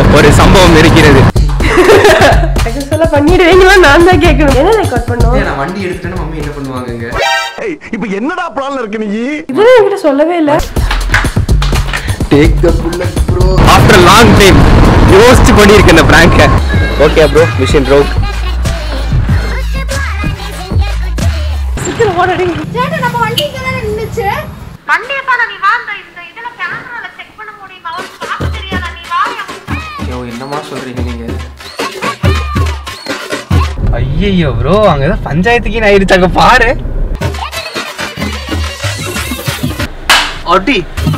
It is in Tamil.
ஒரு சம்பவம் இருக்கிறது சொல்ல பண்ணிடுவீங்களா நான் தான் கேட்கணும் என்ன ரெக்கார்ட் பண்ணோம் நான் வண்டி எடுத்துட்டேன்னா மம்மி என்ன பண்ணுவாங்கங்க இப்ப என்னடா பிளான்ல இருக்கு நீ இதுவும் என்கிட்ட சொல்லவே இல்ல take the bullet bro after long time யோசிச்சு பண்ணியிருக்கேன் இந்த பிராங்க ஓகே ப்ரோ மிஷின் ரோக் சீக்கிரம் ஓடடி சேட்டா நம்ம வண்டி இங்க தானே நின்னுச்சு வண்டியை பாரு நீ வா இந்த இந்த இதுல கேமரால செக் பண்ண முடியுமா அவருக்கு பார்க்க தெரியாதா நீ வா ஐயோ என்னமா சொல்றீங்க நீங்க ஐயோ ப்ரோ அங்க ஏதோ பஞ்சாயத்துக்கு ஆயிடுச்சாங்க பாரு அடி